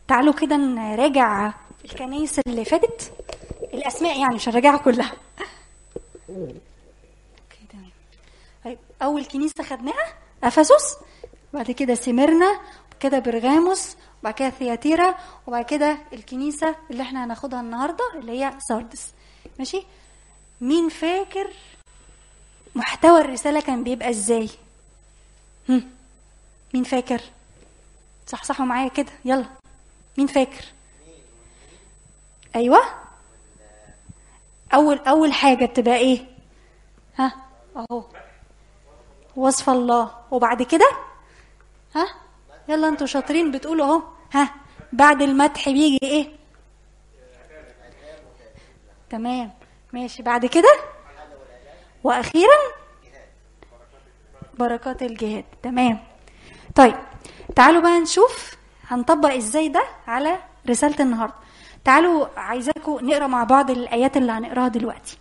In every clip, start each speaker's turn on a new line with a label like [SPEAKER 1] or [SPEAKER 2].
[SPEAKER 1] تعالوا كده نراجع الكنايس اللي فاتت الاسماء يعني مش هنراجعها كلها اوكي تمام طيب اول كنيسه خدناها افسس بعد كده سمرنا وبعد كده برغاموس وبعد كده ثياتيرا وبعد كده الكنيسه اللي احنا هناخدها النهارده اللي هي ساردس ماشي مين فاكر محتوى الرساله كان بيبقى ازاي هم. مين فاكر صح صحوا معايا كده يلا مين فاكر ايوه اول اول حاجه بتبقى ايه ها اهو وصف الله وبعد كده ها يلا انتوا شاطرين بتقولوا اهو ها بعد المدح بيجي ايه تمام ماشي بعد كده واخيرا بركات الجهاد تمام طيب تعالوا بقى نشوف هنطبق ازاي ده على رساله النهارده تعالوا عايزاكم نقرا مع بعض الايات اللي هنقراها دلوقتي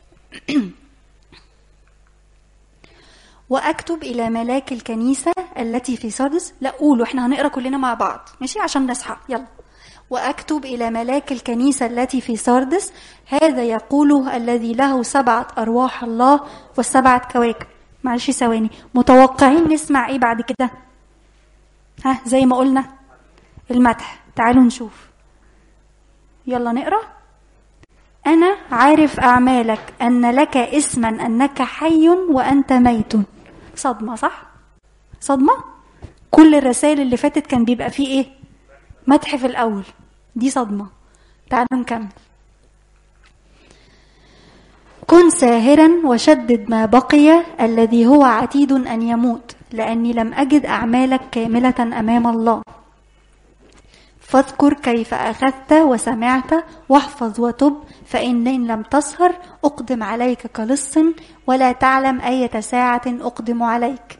[SPEAKER 1] واكتب الى ملاك الكنيسه التي في سردس لا قولوا احنا هنقرا كلنا مع بعض ماشي عشان نصحى يلا واكتب الى ملاك الكنيسه التي في سردس هذا يقوله الذي له سبعه ارواح الله والسبعه كواكب معلش ثواني متوقعين نسمع ايه بعد كده ها زي ما قلنا المدح تعالوا نشوف يلا نقرا انا عارف اعمالك ان لك اسما انك حي وانت ميت صدمه صح صدمه كل الرسائل اللي فاتت كان بيبقى فيه ايه مدح في الاول دي صدمه تعالوا نكمل كن ساهرا وشدد ما بقي الذي هو عتيد ان يموت لاني لم اجد اعمالك كامله امام الله فاذكر كيف اخذت وسمعت واحفظ وتب فان لم تسهر اقدم عليك كلص ولا تعلم ايه ساعه اقدم عليك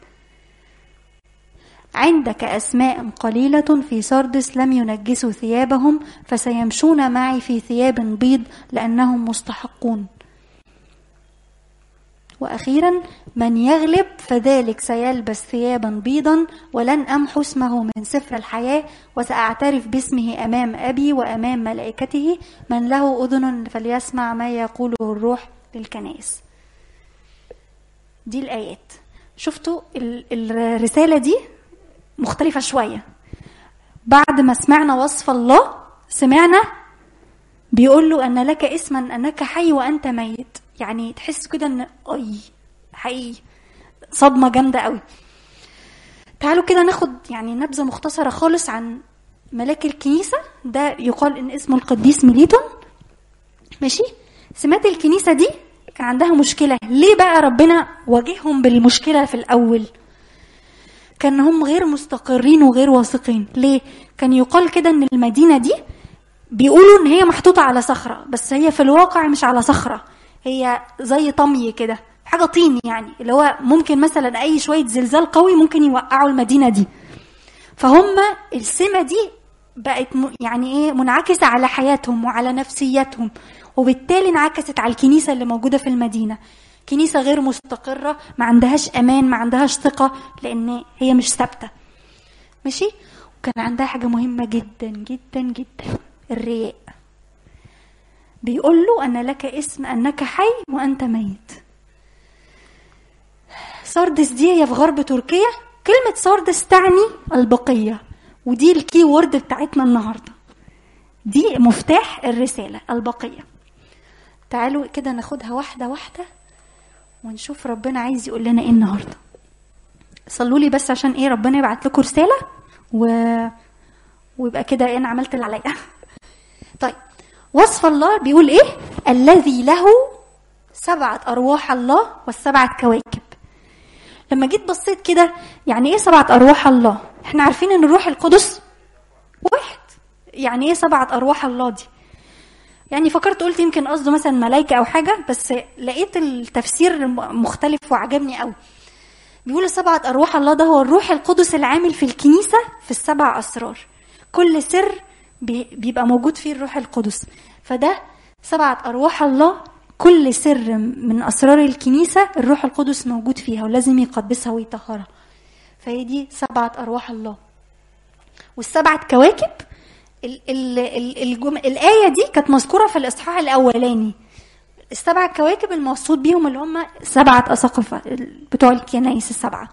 [SPEAKER 1] عندك اسماء قليله في سردس لم ينجسوا ثيابهم فسيمشون معي في ثياب بيض لانهم مستحقون واخيرا من يغلب فذلك سيلبس ثيابا بيضا ولن امحو اسمه من سفر الحياه وساعترف باسمه امام ابي وامام ملائكته من له اذن فليسمع ما يقوله الروح للكنائس دي الايات شفتوا الرساله دي مختلفه شويه بعد ما سمعنا وصف الله سمعنا بيقول له ان لك اسما انك حي وانت ميت يعني تحس كده ان اي حقيقي صدمه جامده قوي تعالوا كده ناخد يعني نبذه مختصره خالص عن ملاك الكنيسه ده يقال ان اسمه القديس ميليتون ماشي سمات الكنيسه دي كان عندها مشكله ليه بقى ربنا واجههم بالمشكله في الاول كان هم غير مستقرين وغير واثقين ليه كان يقال كده ان المدينه دي بيقولوا ان هي محطوطه على صخره بس هي في الواقع مش على صخره هي زي طمي كده حاجه طين يعني اللي هو ممكن مثلا اي شويه زلزال قوي ممكن يوقعوا المدينه دي فهم السمه دي بقت يعني ايه منعكسه على حياتهم وعلى نفسياتهم وبالتالي انعكست على الكنيسه اللي موجوده في المدينه كنيسه غير مستقره ما عندهاش امان ما عندهاش ثقه لان هي مش ثابته ماشي وكان عندها حاجه مهمه جدا جدا جدا الرياء بيقول له أن لك اسم أنك حي وأنت ميت ساردس دي هي في غرب تركيا كلمة ساردس تعني البقية ودي الكي وورد بتاعتنا النهاردة دي مفتاح الرسالة البقية تعالوا كده ناخدها واحدة واحدة ونشوف ربنا عايز يقول لنا ايه النهاردة صلوا لي بس عشان ايه ربنا يبعت لكم رسالة و... ويبقى كده ايه انا عملت اللي عليا طيب وصف الله بيقول ايه الذي له سبعة أرواح الله والسبعة كواكب لما جيت بصيت كده يعني ايه سبعة أرواح الله احنا عارفين ان الروح القدس واحد يعني ايه سبعة أرواح الله دي يعني فكرت قلت يمكن قصده مثلا ملائكة أو حاجة بس لقيت التفسير مختلف وعجبني قوي بيقول سبعة أرواح الله ده هو الروح القدس العامل في الكنيسة في السبع أسرار كل سر بيبقى موجود فيه الروح القدس فده سبعة أرواح الله كل سر من أسرار الكنيسة الروح القدس موجود فيها ولازم يقدسها ويطهرها فهي دي سبعة أرواح الله والسبعة كواكب ال ال ال الجم... الآية دي كانت مذكورة في الإصحاح الأولاني السبع كواكب المقصود بيهم اللي هم سبعة أساقفة بتوع الكنائس السبعة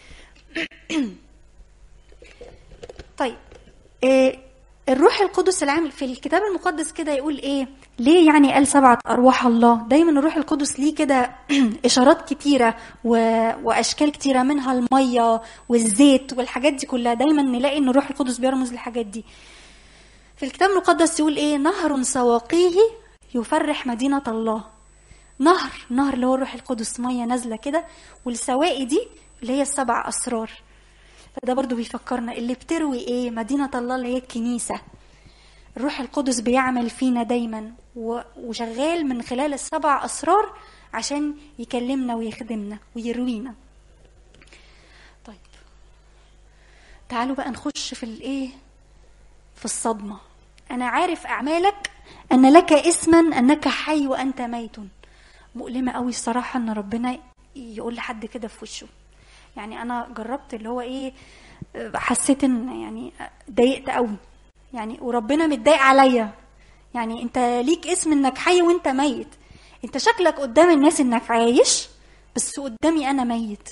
[SPEAKER 1] طيب إيه الروح القدس العامل في الكتاب المقدس كده يقول ايه ليه يعني قال سبعة أرواح الله دايما الروح القدس ليه كده إشارات كتيرة و... وأشكال كتيرة منها المية والزيت والحاجات دي كلها دايما نلاقي إن الروح القدس بيرمز للحاجات دي في الكتاب المقدس يقول ايه نهر سواقيه يفرح مدينة الله نهر نهر اللي هو الروح القدس مية نازلة كده والسواقي دي اللي هي السبع أسرار فده برضو بيفكرنا اللي بتروي ايه مدينة الله اللي هي الكنيسة الروح القدس بيعمل فينا دايما وشغال من خلال السبع أسرار عشان يكلمنا ويخدمنا ويروينا طيب تعالوا بقى نخش في الايه في الصدمة أنا عارف أعمالك أن لك اسما أنك حي وأنت ميت مؤلمة قوي الصراحة أن ربنا يقول لحد كده في وشه يعني أنا جربت اللي هو إيه حسيت إن يعني ضايقت قوي يعني وربنا متضايق عليا يعني أنت ليك اسم إنك حي وأنت ميت أنت شكلك قدام الناس إنك عايش بس قدامي أنا ميت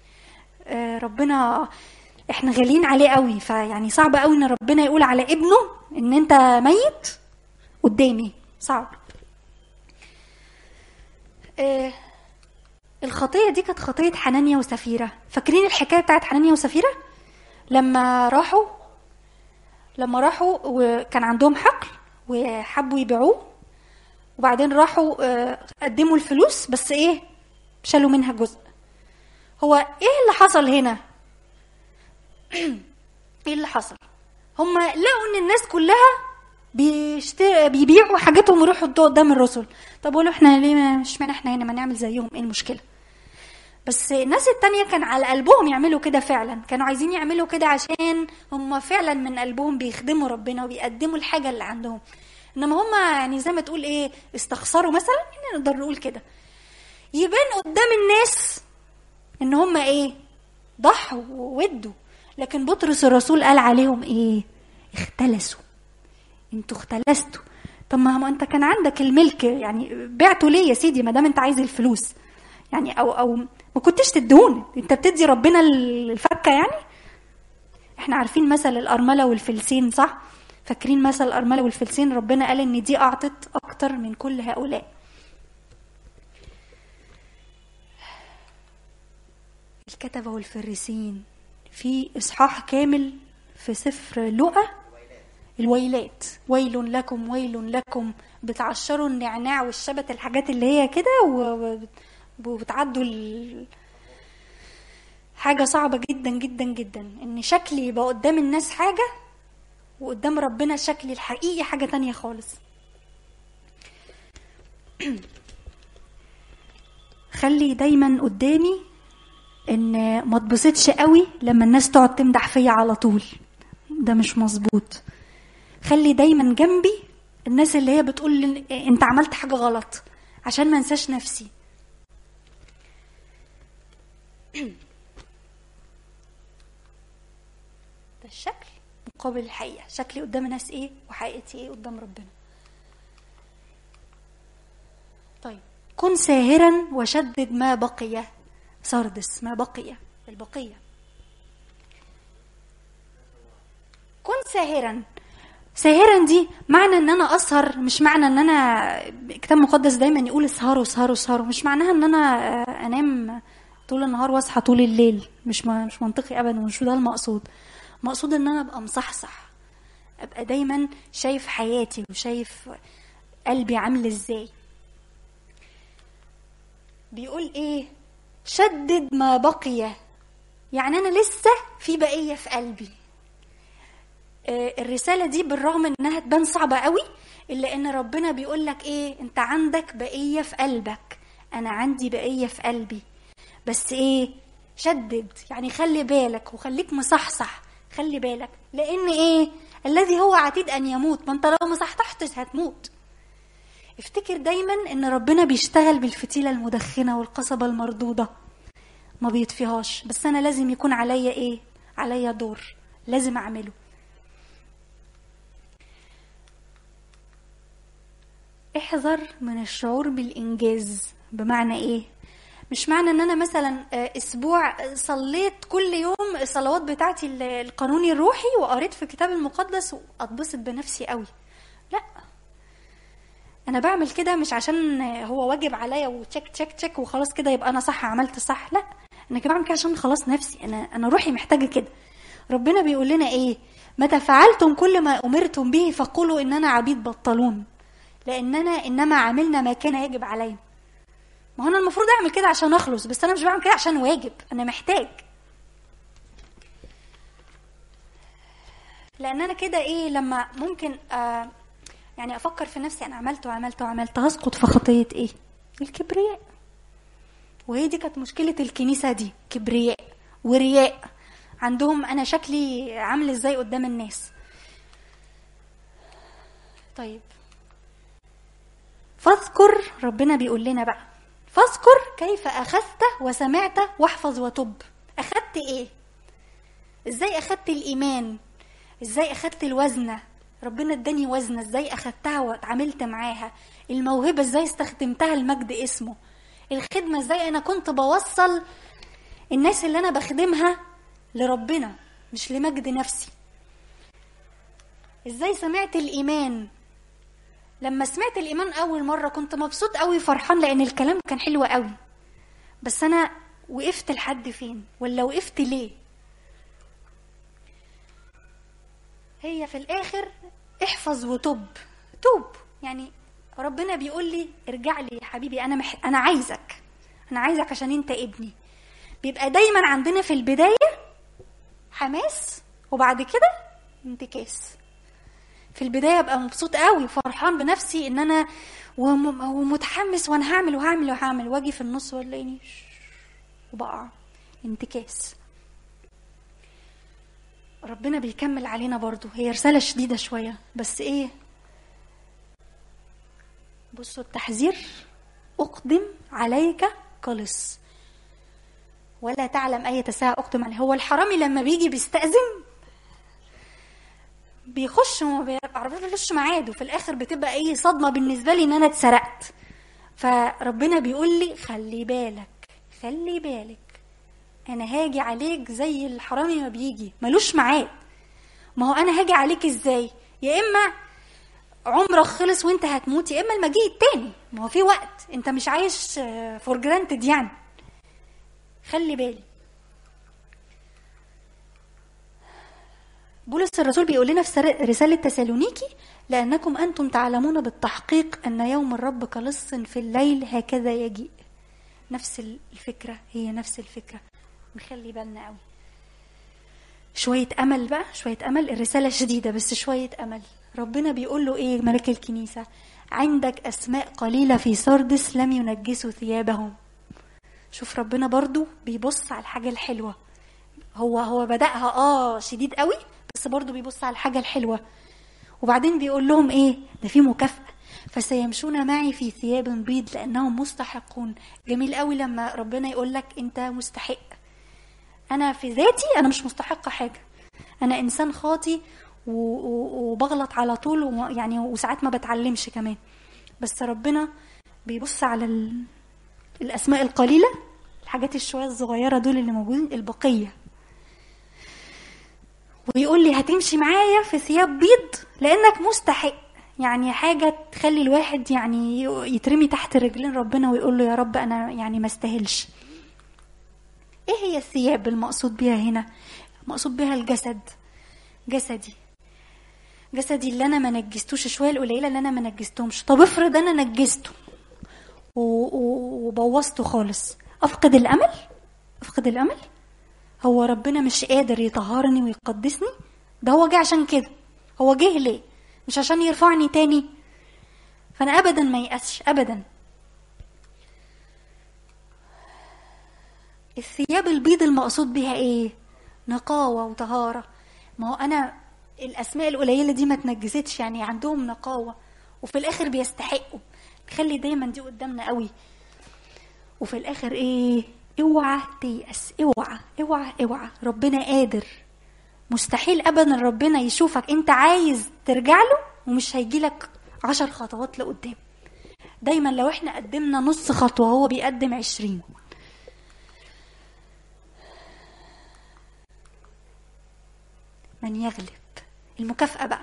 [SPEAKER 1] ربنا احنا غاليين عليه قوي فيعني صعب قوي ان ربنا يقول على ابنه ان انت ميت قدامي صعب آه الخطيه دي كانت خطيه حنانيا وسفيره فاكرين الحكايه بتاعت حنانيا وسفيره لما راحوا لما راحوا وكان عندهم حقل وحبوا يبيعوه وبعدين راحوا آه قدموا الفلوس بس ايه شالوا منها جزء هو ايه اللي حصل هنا ايه اللي حصل هم لقوا ان الناس كلها بيشتري بيبيعوا حاجاتهم ويروحوا قدام الرسل طب قولوا احنا ليه مش معنى احنا هنا ما نعمل زيهم ايه المشكله بس الناس التانية كان على قلبهم يعملوا كده فعلا كانوا عايزين يعملوا كده عشان هم فعلا من قلبهم بيخدموا ربنا وبيقدموا الحاجة اللي عندهم انما هم يعني زي ما تقول ايه استخسروا مثلا يعني نقدر نقول كده يبان قدام الناس ان هم ايه ضحوا وودوا لكن بطرس الرسول قال عليهم ايه اختلسوا انتوا اختلستوا طب ما انت كان عندك الملك يعني بعته ليه يا سيدي ما دام انت عايز الفلوس يعني او او ما كنتش تدهون انت بتدي ربنا الفكه يعني احنا عارفين مثل الارمله والفلسين صح فاكرين مثل الارمله والفلسين ربنا قال ان دي اعطت اكتر من كل هؤلاء الكتبه والفريسين في اصحاح كامل في سفر لقا الويلات ويل لكم ويل لكم بتعشروا النعناع والشبت الحاجات اللي هي كده وبتعدوا ال... حاجه صعبه جدا جدا جدا ان شكلي يبقى قدام الناس حاجه وقدام ربنا شكلي الحقيقي حاجه تانية خالص خلي دايما قدامي ان ما اتبسطش قوي لما الناس تقعد تمدح فيا على طول ده مش مظبوط خلي دايما جنبي الناس اللي هي بتقول انت عملت حاجه غلط عشان ما انساش نفسي ده الشكل مقابل الحقيقه شكلي قدام الناس ايه وحقيقتي ايه قدام ربنا طيب كن ساهرا وشدد ما بقي سردس ما بقي البقيه كن ساهرا ساهرا دي معنى ان انا اسهر مش معنى ان انا كتاب مقدس دايما يقول اسهروا اسهروا اسهروا مش معناها ان انا انام طول النهار واصحى طول الليل مش مش منطقي ابدا مش ده المقصود مقصود ان انا ابقى مصحصح ابقى دايما شايف حياتي وشايف قلبي عامل ازاي بيقول ايه شدد ما بقي يعني انا لسه في بقيه في قلبي الرساله دي بالرغم انها تبان صعبه قوي الا ان ربنا بيقول لك ايه انت عندك بقيه في قلبك انا عندي بقيه في قلبي بس ايه شدد يعني خلي بالك وخليك مصحصح خلي بالك لان ايه الذي هو عتيد ان يموت ما انت لو مصحصحتش هتموت افتكر دايما ان ربنا بيشتغل بالفتيله المدخنه والقصبه المردوده ما بيطفيهاش بس انا لازم يكون عليا ايه عليا دور لازم اعمله احذر من الشعور بالانجاز بمعنى ايه مش معنى ان انا مثلا آه، اسبوع صليت كل يوم الصلوات بتاعتي ال- القانوني الروحي وقريت في الكتاب المقدس واتبسط بنفسي قوي لا انا بعمل كده مش عشان هو واجب عليا وتشك تشك تشك وخلاص كده يبقى انا صح عملت صح لا انا كده بعمل كده عشان خلاص نفسي انا انا روحي محتاجه كده ربنا بيقول لنا ايه متى فعلتم كل ما امرتم به فقولوا اننا عبيد بطلون لاننا انما عملنا ما كان يجب علينا ما هو انا المفروض اعمل كده عشان اخلص بس انا مش بعمل كده عشان واجب انا محتاج لان انا كده ايه لما ممكن آه يعني افكر في نفسي انا عملت وعملت وعملت هسقط في خطيه ايه الكبرياء وهي دي كانت مشكله الكنيسه دي كبرياء ورياء عندهم انا شكلي عامل ازاي قدام الناس طيب فاذكر ربنا بيقول لنا بقى فاذكر كيف اخذت وسمعت واحفظ وتب اخذت ايه ازاي اخذت الايمان ازاي اخذت الوزنه ربنا اداني وزنه ازاي اخذتها واتعاملت معاها الموهبه ازاي استخدمتها لمجد اسمه الخدمه ازاي انا كنت بوصل الناس اللي انا بخدمها لربنا مش لمجد نفسي ازاي سمعت الايمان لما سمعت الايمان اول مره كنت مبسوط قوي فرحان لان الكلام كان حلو قوي بس انا وقفت لحد فين ولا وقفت ليه هي في الاخر احفظ وتب توب يعني ربنا بيقول لي ارجع لي يا حبيبي انا مح... انا عايزك انا عايزك عشان انت ابني بيبقى دايما عندنا في البدايه حماس وبعد كده انتكاس في البدايه ابقى مبسوط قوي وفرحان بنفسي ان انا وم- ومتحمس وانا هعمل وهعمل وهعمل واجي في النص والاقيني وبقع انتكاس ربنا بيكمل علينا برضو هي رسالة شديدة شوية بس ايه بصوا التحذير اقدم عليك قلص ولا تعلم اي تساء اقدم عليه هو الحرامي لما بيجي بيستأذن بيخش وما بيعرفش ميعاده في الاخر بتبقى ايه صدمه بالنسبه لي ان انا اتسرقت فربنا بيقول لي خلي بالك خلي بالك انا هاجي عليك زي الحرامي ما بيجي ملوش ميعاد ما هو انا هاجي عليك ازاي يا اما عمرك خلص وانت هتموت يا اما المجيء التاني ما هو في وقت انت مش عايش فور جرانتد يعني خلي بالي بولس الرسول بيقول لنا في سر- رسالة تسالونيكي لأنكم أنتم تعلمون بالتحقيق أن يوم الرب كلص في الليل هكذا يجيء نفس الفكرة هي نفس الفكرة نخلي بالنا قوي شوية أمل بقى شوية أمل الرسالة شديدة بس شوية أمل ربنا بيقول له إيه ملك الكنيسة عندك أسماء قليلة في سردس لم ينجسوا ثيابهم شوف ربنا برضو بيبص على الحاجة الحلوة هو هو بدأها اه شديد قوي بس برضو بيبص على الحاجة الحلوة وبعدين بيقول لهم ايه ده في مكافأة فسيمشون معي في ثياب بيض لأنهم مستحقون جميل قوي لما ربنا يقول لك انت مستحق انا في ذاتي انا مش مستحقة حاجة انا انسان خاطي و- و- وبغلط على طول وما- يعني وساعات ما بتعلمش كمان بس ربنا بيبص على ال... الاسماء القليله الحاجات الشويه الصغيره دول اللي موجودين البقيه ويقول لي هتمشي معايا في ثياب بيض لانك مستحق يعني حاجه تخلي الواحد يعني يترمي تحت رجلين ربنا ويقول له يا رب انا يعني ما استاهلش ايه هي الثياب المقصود بيها هنا مقصود بيها الجسد جسدي جسدي اللي انا ما نجستوش شويه القليله اللي انا ما نجستهمش طب افرض انا نجسته و- و- وبوظته خالص افقد الامل افقد الامل هو ربنا مش قادر يطهرني ويقدسني ده هو جه عشان كده هو جه ليه مش عشان يرفعني تاني فانا ابدا ما يأسش ابدا الثياب البيض المقصود بيها ايه نقاوة وطهارة ما هو انا الاسماء القليلة دي ما تنجستش يعني عندهم نقاوة وفي الاخر بيستحقوا خلي دايما دي قدامنا قوي وفي الاخر ايه اوعى تيأس اوعى اوعى اوعى ربنا قادر مستحيل ابدا ربنا يشوفك انت عايز ترجع له ومش هيجيلك عشر خطوات لقدام دايما لو احنا قدمنا نص خطوة هو بيقدم عشرين من يغلب المكافأة بقى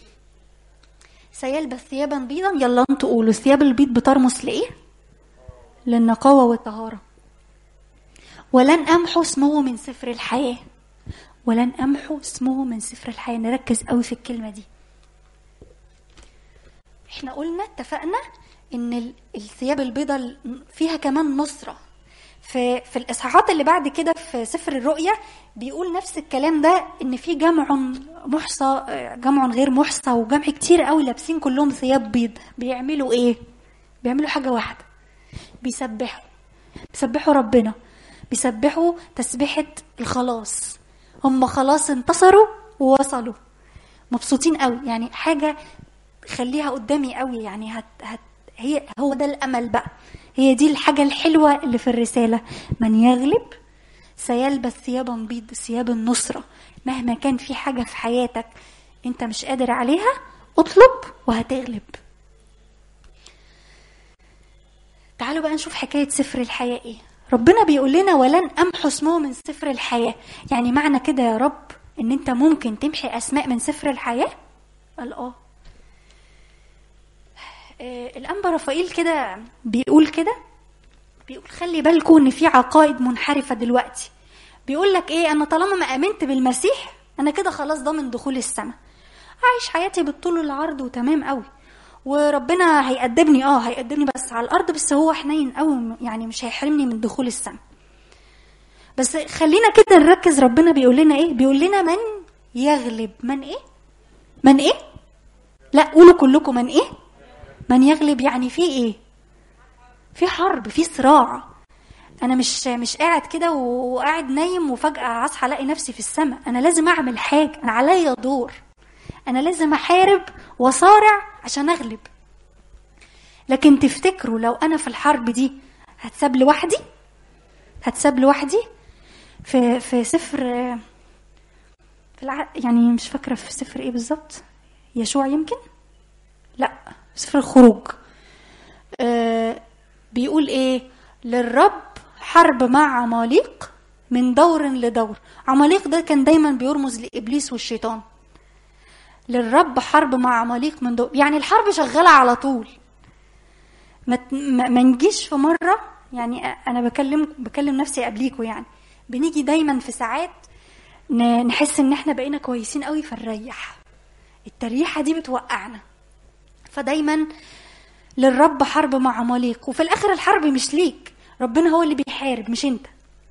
[SPEAKER 1] سيلبس ثيابا بيضا يلا انتوا قولوا الثياب البيض بترمس لايه للنقاوة والطهارة ولن أمحو اسمه من سفر الحياة ولن أمحو اسمه من سفر الحياة نركز قوي في الكلمة دي احنا قلنا اتفقنا ان ال- الثياب البيضاء فيها كمان نصرة في في الاصحاحات اللي بعد كده في سفر الرؤيا بيقول نفس الكلام ده ان في جمع محصى جمع غير محصى وجمع كتير قوي لابسين كلهم ثياب بيض بيعملوا ايه بيعملوا حاجه واحده بيسبحوا بيسبحوا ربنا بيسبحوا تسبيحه الخلاص هم خلاص انتصروا ووصلوا مبسوطين قوي يعني حاجه خليها قدامي قوي يعني هت هت هي هو ده الامل بقى هي دي الحاجه الحلوه اللي في الرساله من يغلب سيلبس ثيابا بيض ثياب النصره مهما كان في حاجه في حياتك انت مش قادر عليها اطلب وهتغلب تعالوا بقى نشوف حكايه سفر الحياه ايه ربنا بيقول لنا ولن امحو اسمه من سفر الحياه يعني معنى كده يا رب ان انت ممكن تمحي اسماء من سفر الحياه قال اه آه، الانبا رفائيل كده بيقول كده بيقول خلي بالكم ان في عقائد منحرفه دلوقتي بيقول لك ايه انا طالما ما امنت بالمسيح انا كده خلاص ضامن دخول السماء عايش حياتي بالطول والعرض وتمام قوي وربنا هيقدمني اه هيقدمني بس على الارض بس هو حنين قوي يعني مش هيحرمني من دخول السماء بس خلينا كده نركز ربنا بيقول لنا ايه بيقول لنا من يغلب من ايه من ايه لا قولوا كلكم من ايه من يغلب يعني في ايه في حرب في صراع انا مش مش قاعد كده وقاعد نايم وفجاه اصحى الاقي نفسي في السماء انا لازم اعمل حاجه انا عليا دور انا لازم احارب واصارع عشان اغلب لكن تفتكروا لو انا في الحرب دي هتساب لوحدي هتساب لوحدي في في سفر في الع... يعني مش فاكره في سفر ايه بالظبط يشوع يمكن لا سفر الخروج آه بيقول ايه للرب حرب مع عماليق من دور لدور عماليق ده كان دايما بيرمز لابليس والشيطان للرب حرب مع عماليق من دور يعني الحرب شغاله على طول ما ما نجيش في مره يعني انا بكلم بكلم نفسي قبليكوا يعني بنيجي دايما في ساعات نحس ان احنا بقينا كويسين قوي فنريح التريحه دي بتوقعنا فدايما للرب حرب مع عماليق وفي الاخر الحرب مش ليك ربنا هو اللي بيحارب مش انت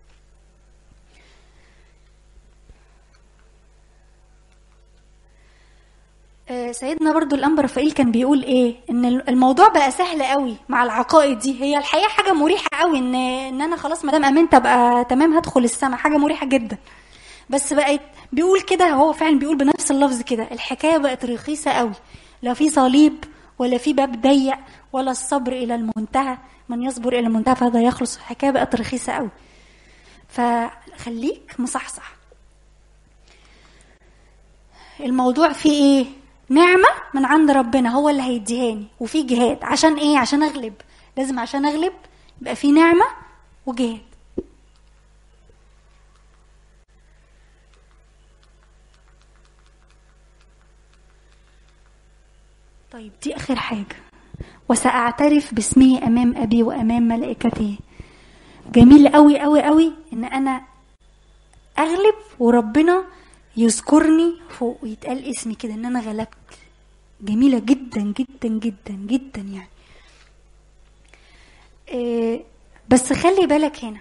[SPEAKER 1] سيدنا برضو الانبا رفائيل كان بيقول ايه ان الموضوع بقى سهل قوي مع العقائد دي هي الحقيقه حاجه مريحه قوي ان ان انا خلاص ما دام امنت ابقى تمام هدخل السماء حاجه مريحه جدا بس بقت بيقول كده هو فعلا بيقول بنفس اللفظ كده الحكايه بقت رخيصه قوي لا في صليب ولا في باب ضيق ولا الصبر الى المنتهى من يصبر الى المنتهى فهذا يخلص الحكايه بقت رخيصه قوي فخليك مصحصح الموضوع فيه ايه نعمة من عند ربنا هو اللي هيديهاني وفي جهاد عشان ايه عشان اغلب لازم عشان اغلب يبقى في نعمة وجهاد طيب دي اخر حاجة وسأعترف باسمه امام ابي وامام ملائكته جميل قوي قوي قوي ان انا اغلب وربنا يذكرني فوق ويتقال اسمي كده ان انا غلبت جميلة جدا جدا جدا جدا يعني إيه بس خلي بالك هنا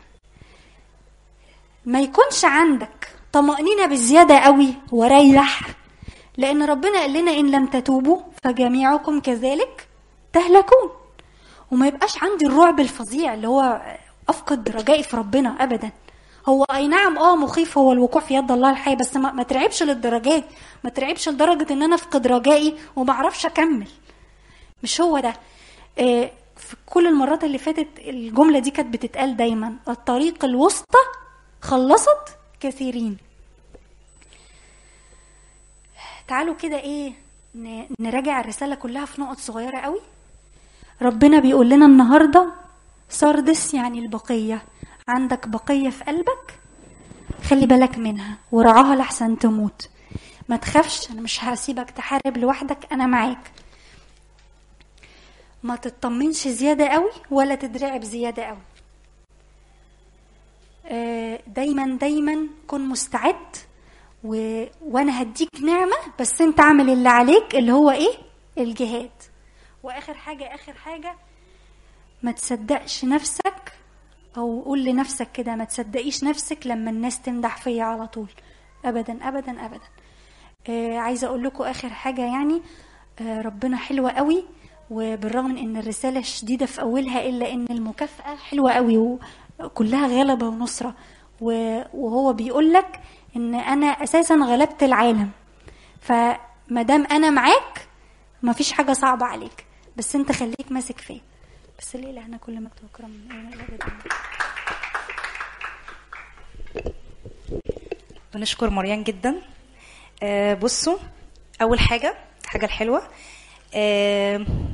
[SPEAKER 1] ما يكونش عندك طمأنينة بزيادة قوي وريح لأن ربنا قال لنا إن لم تتوبوا فجميعكم كذلك تهلكون وما يبقاش عندي الرعب الفظيع اللي هو أفقد رجائي في ربنا أبدا هو اي نعم اه مخيف هو الوقوع في يد الله الحي بس ما, ما ترعبش للدرجات ما ترعبش لدرجه ان انا افقد رجائي وما اعرفش اكمل مش هو ده آه في كل المرات اللي فاتت الجمله دي كانت بتتقال دايما الطريق الوسطى خلصت كثيرين تعالوا كده ايه نراجع الرساله كلها في نقط صغيره قوي ربنا بيقول لنا النهارده سردس يعني البقيه عندك بقيه في قلبك خلي بالك منها ورعاها لحسن تموت ما تخافش انا مش هسيبك تحارب لوحدك انا معاك ما تطمنش زيادة قوي ولا تدرعب زيادة قوي آه، دايما دايما كن مستعد و... وانا هديك نعمة بس انت اعمل اللي عليك اللي هو ايه الجهاد واخر حاجة اخر حاجة ما تصدقش نفسك او قول لنفسك كده ما تصدقيش نفسك لما الناس تمدح فيا على طول ابدا ابدا ابدا آه عايزه اقول لكم اخر حاجه يعني آه ربنا حلوه قوي وبالرغم من ان الرساله شديده في اولها الا ان المكافاه حلوه قوي وكلها غلبه ونصره و- وهو بيقول لك ان انا اساسا غلبت العالم فما دام انا معاك ما فيش حاجه صعبه عليك بس انت خليك ماسك فيا بس ليه انا كل ما وكرم من أيام الأبد آمين.
[SPEAKER 2] بنشكر مريان جدا آه، بصوا اول حاجه الحاجه الحلوه آه،